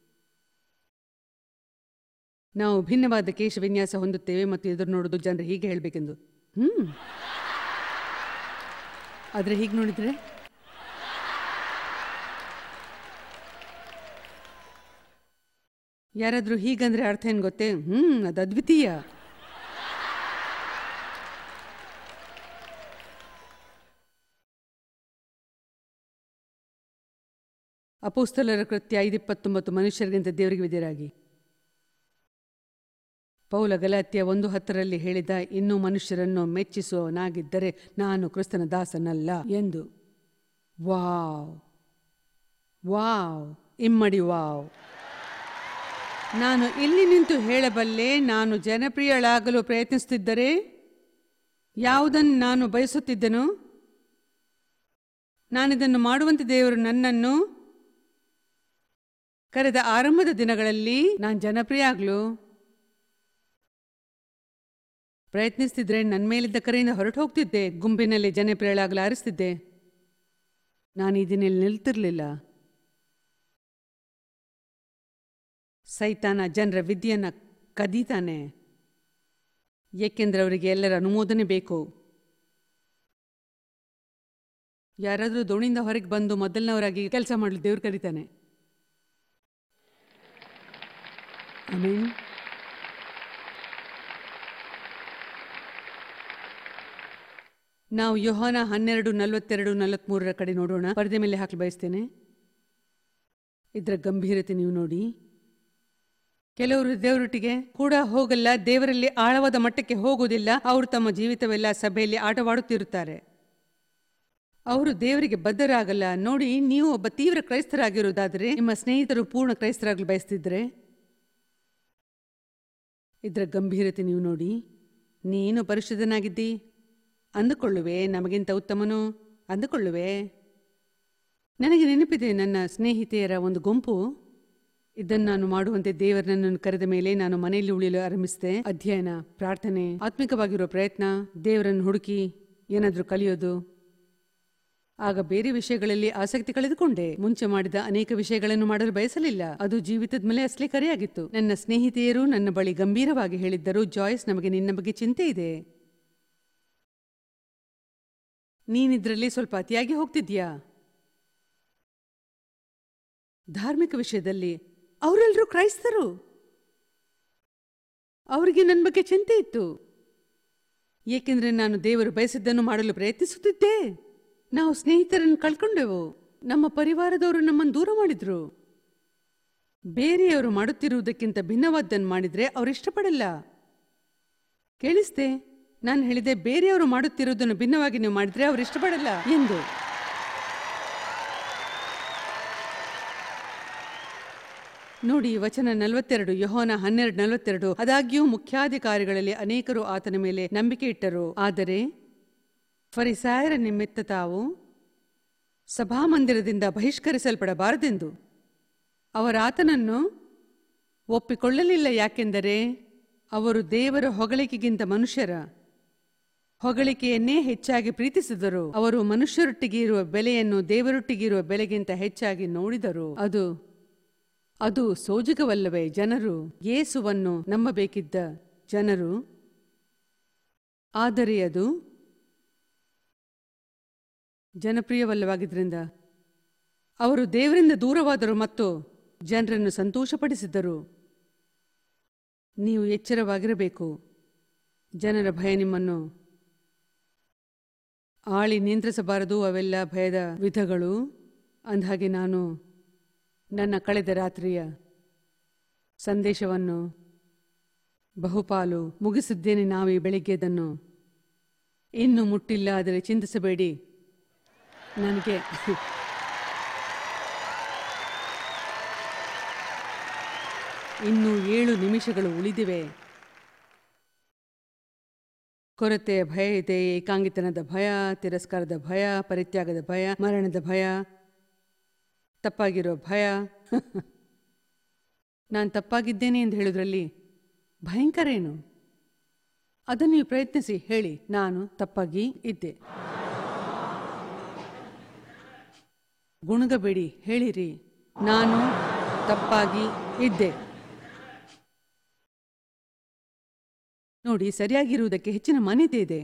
Speaker 1: ನಾವು ಭಿನ್ನವಾದ ಕೇಶ ವಿನ್ಯಾಸ ಹೊಂದುತ್ತೇವೆ ಮತ್ತು ಎದುರು ನೋಡೋದು ಜನರು ಹೀಗೆ ಹೇಳಬೇಕೆಂದು ಹ್ಮ್ ಆದ್ರೆ ಹೀಗೆ ನೋಡಿದ್ರೆ ಯಾರಾದ್ರೂ ಹೀಗಂದ್ರೆ ಅರ್ಥ ಏನು ಗೊತ್ತೇ ಹ್ಮ್ ಅದು ಅದ್ವಿತೀಯ ಅಪೋಸ್ತಲರ ಕೃತ್ಯ ಐದಿಪ್ಪತ್ತೊಂಬತ್ತು ಮನುಷ್ಯರಿಗಿಂತ ದೇವರಿಗೆ ವಿಧಿರಾಗಿ ಪೌಲ ಗಲಾತ್ಯ ಒಂದು ಹತ್ತರಲ್ಲಿ ಹೇಳಿದ ಇನ್ನೂ ಮನುಷ್ಯರನ್ನು ಮೆಚ್ಚಿಸುವವನಾಗಿದ್ದರೆ ನಾನು ಕ್ರಿಸ್ತನ ದಾಸನಲ್ಲ ಎಂದು ವಾವ್ ವಾವ್ ಇಮ್ಮಡಿ ವಾವ್ ನಾನು ಇಲ್ಲಿ ನಿಂತು ಹೇಳಬಲ್ಲೆ ನಾನು ಜನಪ್ರಿಯಳಾಗಲು ಪ್ರಯತ್ನಿಸುತ್ತಿದ್ದರೆ ಯಾವುದನ್ನು ನಾನು ಬಯಸುತ್ತಿದ್ದನು ನಾನಿದನ್ನು ಮಾಡುವಂತೆ ದೇವರು ನನ್ನನ್ನು ಕರೆದ ಆರಂಭದ ದಿನಗಳಲ್ಲಿ ನಾನು ಜನಪ್ರಿಯ ಆಗಲು ಪ್ರಯತ್ನಿಸ್ತಿದ್ರೆ ನನ್ನ ಮೇಲಿದ್ದ ಕರೆಯಿಂದ ಹೊರಟು ಹೋಗ್ತಿದ್ದೆ ಗುಂಪಿನಲ್ಲಿ ಜನಪ್ರಿಯಳಾಗಲು ಆರಿಸ್ತಿದ್ದೆ ನಾನು ಈ ದಿನ ನಿಲ್ತಿರ್ಲಿಲ್ಲ ಸೈತಾನ ಜನರ ವಿದ್ಯೆಯನ್ನ ಕದೀತಾನೆ ಏಕೆಂದ್ರೆ ಅವರಿಗೆ ಎಲ್ಲರ ಅನುಮೋದನೆ ಬೇಕು ಯಾರಾದರೂ ದೋಣಿಯಿಂದ ಹೊರಗೆ ಬಂದು ಮೊದಲನವರಾಗಿ ಕೆಲಸ ಮಾಡಲು ದೇವ್ರು ಕರೀತಾನೆ ಆಮೇನ್ ನಾವು ಯೋಹಾನ ಹನ್ನೆರಡು ನಲವತ್ತೆರಡು ನಲವತ್ಮೂರರ ಕಡೆ ನೋಡೋಣ ಪರದೆ ಮೇಲೆ ಹಾಕಲು ಬಯಸ್ತೇನೆ ಇದರ ಗಂಭೀರತೆ ನೀವು ನೋಡಿ ಕೆಲವರು ದೇವರೊಟ್ಟಿಗೆ ಕೂಡ ಹೋಗಲ್ಲ ದೇವರಲ್ಲಿ ಆಳವಾದ ಮಟ್ಟಕ್ಕೆ ಹೋಗುವುದಿಲ್ಲ ಅವರು ತಮ್ಮ ಜೀವಿತವೆಲ್ಲ ಸಭೆಯಲ್ಲಿ ಆಟವಾಡುತ್ತಿರುತ್ತಾರೆ ಅವರು ದೇವರಿಗೆ ಬದ್ಧರಾಗಲ್ಲ ನೋಡಿ ನೀವು ಒಬ್ಬ ತೀವ್ರ ಕ್ರೈಸ್ತರಾಗಿರುವುದಾದರೆ ನಿಮ್ಮ ಸ್ನೇಹಿತರು ಪೂರ್ಣ ಕ್ರೈಸ್ತರಾಗಲು ಬಯಸ್ತಿದ್ರೆ ಇದರ ಗಂಭೀರತೆ ನೀವು ನೋಡಿ ನೀನು ಪರಿಶುದ್ಧನಾಗಿದ್ದಿ ಅಂದುಕೊಳ್ಳುವೆ ನಮಗಿಂತ ಉತ್ತಮನು ಅಂದುಕೊಳ್ಳುವೆ ನನಗೆ ನೆನಪಿದೆ ನನ್ನ ಸ್ನೇಹಿತೆಯರ ಒಂದು ಗುಂಪು ಇದನ್ನು ನಾನು ಮಾಡುವಂತೆ ದೇವರು ನನ್ನನ್ನು ಕರೆದ ಮೇಲೆ ನಾನು ಮನೆಯಲ್ಲಿ ಉಳಿಯಲು ಆರಂಭಿಸಿದೆ ಅಧ್ಯಯನ ಪ್ರಾರ್ಥನೆ ಆತ್ಮಿಕವಾಗಿರೋ ಪ್ರಯತ್ನ ದೇವರನ್ನು ಹುಡುಕಿ ಏನಾದರೂ ಕಲಿಯೋದು ಆಗ ಬೇರೆ ವಿಷಯಗಳಲ್ಲಿ ಆಸಕ್ತಿ ಕಳೆದುಕೊಂಡೆ ಮುಂಚೆ ಮಾಡಿದ ಅನೇಕ ವಿಷಯಗಳನ್ನು ಮಾಡಲು ಬಯಸಲಿಲ್ಲ ಅದು ಜೀವಿತದ ಮೇಲೆ ಅಸಲಿ ಕರೆಯಾಗಿತ್ತು ನನ್ನ ಸ್ನೇಹಿತೆಯರು ನನ್ನ ಬಳಿ ಗಂಭೀರವಾಗಿ ಹೇಳಿದ್ದರು ಜಾಯ್ಸ್ ನಮಗೆ ನಿನ್ನ ಬಗ್ಗೆ ಚಿಂತೆ ಇದೆ ನೀನಿದ್ರಲ್ಲಿ ಸ್ವಲ್ಪ ಅತಿಯಾಗಿ ಹೋಗ್ತಿದ್ಯಾ ಧಾರ್ಮಿಕ ವಿಷಯದಲ್ಲಿ ಅವರೆಲ್ಲರೂ ಕ್ರೈಸ್ತರು ಅವರಿಗೆ ನನ್ನ ಬಗ್ಗೆ ಚಿಂತೆ ಇತ್ತು ಏಕೆಂದರೆ ನಾನು ದೇವರು ಬಯಸಿದ್ದನ್ನು ಮಾಡಲು ಪ್ರಯತ್ನಿಸುತ್ತಿದ್ದೆ ನಾವು ಸ್ನೇಹಿತರನ್ನು ಕಳ್ಕೊಂಡೆವು ನಮ್ಮ ಪರಿವಾರದವರು ನಮ್ಮನ್ನು ದೂರ ಮಾಡಿದ್ರು ಬೇರೆಯವರು ಮಾಡುತ್ತಿರುವುದಕ್ಕಿಂತ ಭಿನ್ನವಾದ್ದನ್ನು ಮಾಡಿದ್ರೆ ಅವ್ರು ಇಷ್ಟಪಡಲ್ಲ ಕೇಳಿಸ್ದೆ ನಾನು ಹೇಳಿದೆ ಬೇರೆಯವರು ಮಾಡುತ್ತಿರುವುದನ್ನು ಭಿನ್ನವಾಗಿ ನೀವು ಮಾಡಿದ್ರೆ ಅವ್ರು ಇಷ್ಟಪಡಲ್ಲ ಎಂದು ನೋಡಿ ವಚನ ನಲವತ್ತೆರಡು ಯಹೋನ ಹನ್ನೆರಡು ನಲವತ್ತೆರಡು ಆದಾಗ್ಯೂ ಮುಖ್ಯಾಧಿಕಾರಿಗಳಲ್ಲಿ ಅನೇಕರು ಆತನ ಮೇಲೆ ನಂಬಿಕೆ ಇಟ್ಟರು ಆದರೆ ಫರಿಸಾಯರ ನಿಮಿತ್ತ ತಾವು ಸಭಾಮಂದಿರದಿಂದ ಬಹಿಷ್ಕರಿಸಲ್ಪಡಬಾರದೆಂದು ಅವರಾತನನ್ನು ಒಪ್ಪಿಕೊಳ್ಳಲಿಲ್ಲ ಯಾಕೆಂದರೆ ಅವರು ದೇವರ ಹೊಗಳಿಕೆಗಿಂತ ಮನುಷ್ಯರ ಹೊಗಳಿಕೆಯನ್ನೇ ಹೆಚ್ಚಾಗಿ ಪ್ರೀತಿಸಿದರು ಅವರು ಮನುಷ್ಯರೊಟ್ಟಿಗೆ ಇರುವ ಬೆಲೆಯನ್ನು ದೇವರೊಟ್ಟಿಗೆ ಇರುವ ಬೆಲೆಗಿಂತ ಹೆಚ್ಚಾಗಿ ನೋಡಿದರು ಅದು ಅದು ಸೋಜಿಗವಲ್ಲವೇ ಜನರು ಯೇಸುವನ್ನು ನಂಬಬೇಕಿದ್ದ ಜನರು ಆದರೆ ಅದು ಜನಪ್ರಿಯವಲ್ಲವಾಗಿದ್ದರಿಂದ ಅವರು ದೇವರಿಂದ ದೂರವಾದರು ಮತ್ತು ಜನರನ್ನು ಸಂತೋಷಪಡಿಸಿದ್ದರು ನೀವು ಎಚ್ಚರವಾಗಿರಬೇಕು ಜನರ ಭಯ ನಿಮ್ಮನ್ನು ಆಳಿ ನಿಯಂತ್ರಿಸಬಾರದು ಅವೆಲ್ಲ ಭಯದ ವಿಧಗಳು ಅಂದಹಾಗೆ ನಾನು ನನ್ನ ಕಳೆದ ರಾತ್ರಿಯ ಸಂದೇಶವನ್ನು ಬಹುಪಾಲು ಮುಗಿಸಿದ್ದೇನೆ ನಾವು ಈ ಬೆಳಿಗ್ಗೆ ಅದನ್ನು ಇನ್ನೂ ಮುಟ್ಟಿಲ್ಲ ಆದರೆ ಚಿಂತಿಸಬೇಡಿ ನನಗೆ ಇನ್ನು ಏಳು ನಿಮಿಷಗಳು ಉಳಿದಿವೆ ಕೊರತೆಯ ಭಯ ಇದೆ ಏಕಾಂಗಿತನದ ಭಯ ತಿರಸ್ಕಾರದ ಭಯ ಪರಿತ್ಯಾಗದ ಭಯ ಮರಣದ ಭಯ ತಪ್ಪಾಗಿರೋ ಭಯ ನಾನು ತಪ್ಪಾಗಿದ್ದೇನೆ ಎಂದು ಹೇಳೋದ್ರಲ್ಲಿ ಭಯಂಕರ ಏನು ಅದನ್ನು ನೀವು ಪ್ರಯತ್ನಿಸಿ ಹೇಳಿ ನಾನು ತಪ್ಪಾಗಿ ಇದ್ದೆ ಗುಣಗಬೇಡಿ ಹೇಳಿರಿ ನಾನು ತಪ್ಪಾಗಿ ಇದ್ದೆ ನೋಡಿ ಸರಿಯಾಗಿರುವುದಕ್ಕೆ ಹೆಚ್ಚಿನ ಮಾನ್ಯತೆ ಇದೆ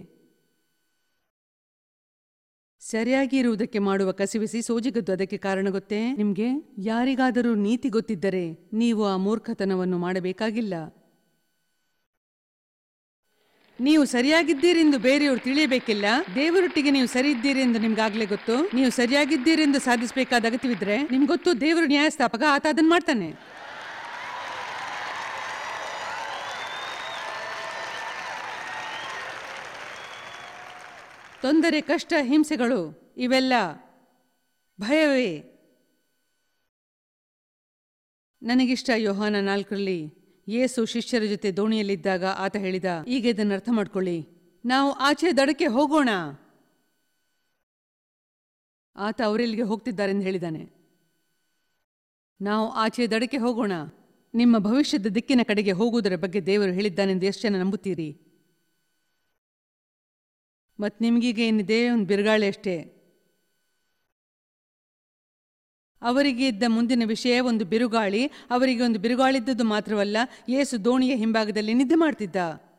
Speaker 1: ಸರಿಯಾಗಿ ಇರುವುದಕ್ಕೆ ಮಾಡುವ ಕಸಿವಿಸಿ ಸೋಜಿಗದ್ದು ಅದಕ್ಕೆ ಕಾರಣ ಗೊತ್ತೇ ನಿಮ್ಗೆ ಯಾರಿಗಾದರೂ ನೀತಿ ಗೊತ್ತಿದ್ದರೆ ನೀವು ಆ ಮೂರ್ಖತನವನ್ನು ಮಾಡಬೇಕಾಗಿಲ್ಲ ನೀವು ಸರಿಯಾಗಿದ್ದೀರೆಂದು ಬೇರೆಯವರು ತಿಳಿಯಬೇಕಿಲ್ಲ ದೇವರೊಟ್ಟಿಗೆ ನೀವು ಸರಿ ಇದ್ದೀರಿ ಎಂದು ನಿಮ್ಗಾಗ್ಲೇ ಗೊತ್ತು ನೀವು ಸರಿಯಾಗಿದ್ದೀರೆಂದು ಸಾಧಿಸಬೇಕಾದ ಅಗತ್ಯವಿದ್ರೆ ನಿಮ್ಗೆ ಗೊತ್ತು ದೇವರು ನ್ಯಾಯಸ್ಥಾಪಕ ಆತ ಅದನ್ನು ಮಾಡ್ತಾನೆ ತೊಂದರೆ ಕಷ್ಟ ಹಿಂಸೆಗಳು ಇವೆಲ್ಲ ಭಯವೇ ನನಗಿಷ್ಟ ಯೋಹಾನ ನಾಲ್ಕರಲ್ಲಿ ಯೇಸು ಶಿಷ್ಯರ ಜೊತೆ ದೋಣಿಯಲ್ಲಿದ್ದಾಗ ಆತ ಹೇಳಿದ ಈಗ ಇದನ್ನು ಅರ್ಥ ಮಾಡ್ಕೊಳ್ಳಿ ನಾವು ಆಚೆ ದಡಕ್ಕೆ ಹೋಗೋಣ ಆತ ಅವರೆಲ್ಲಿಗೆ ಹೋಗ್ತಿದ್ದಾರೆಂದು ಹೇಳಿದಾನೆ ನಾವು ಆಚೆ ದಡಕ್ಕೆ ಹೋಗೋಣ ನಿಮ್ಮ ಭವಿಷ್ಯದ ದಿಕ್ಕಿನ ಕಡೆಗೆ ಹೋಗುವುದರ ಬಗ್ಗೆ ದೇವರು ಹೇಳಿದ್ದಾನೆಂದು ಎಷ್ಟು ಜನ ನಂಬುತ್ತೀರಿ ಮತ್ತು ನಿಮಗೀಗ ಏನಿದೆ ಒಂದು ಬಿರುಗಾಳಿ ಅಷ್ಟೇ ಅವರಿಗೆ ಇದ್ದ ಮುಂದಿನ ವಿಷಯ ಒಂದು ಬಿರುಗಾಳಿ ಅವರಿಗೆ ಒಂದು ಬಿರುಗಾಳಿದ್ದದ್ದು ಮಾತ್ರವಲ್ಲ ಯೇಸು ದೋಣಿಯ ಹಿಂಭಾಗದಲ್ಲಿ ನಿದ್ದೆ ಮಾಡ್ತಿದ್ದ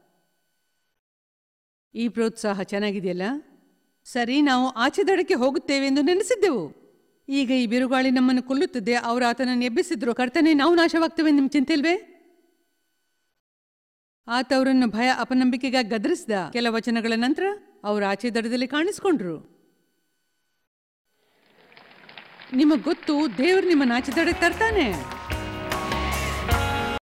Speaker 1: ಈ ಪ್ರೋತ್ಸಾಹ ಚೆನ್ನಾಗಿದೆಯಲ್ಲ ಸರಿ ನಾವು ಆಚೆ ದಡಕ್ಕೆ ಹೋಗುತ್ತೇವೆ ಎಂದು ನೆನೆಸಿದ್ದೆವು ಈಗ ಈ ಬಿರುಗಾಳಿ ನಮ್ಮನ್ನು ಕೊಲ್ಲುತ್ತದೆ ಅವರು ಆತನನ್ನು ಎಬ್ಬಿಸಿದ್ರು ಕರ್ತನೆ ನಾವು ನಾಶವಾಗ್ತೇವೆ ನಿಮ್ ಚಿಂತೆ ಇಲ್ವೇ ಆತ ಅವರನ್ನು ಭಯ ಅಪನಂಬಿಕೆಗಾಗಿ ಗದರಿಸಿದ ಕೆಲ ವಚನಗಳ ನಂತರ ಅವರು ಆಚೆ ದಡದಲ್ಲಿ ಕಾಣಿಸ್ಕೊಂಡ್ರು ನಿಮಗ್ ಗೊತ್ತು ದೇವರು ನಿಮ್ಮನ್ನ ಆಚೆ ದಡಕ್ಕೆ ತರ್ತಾನೆ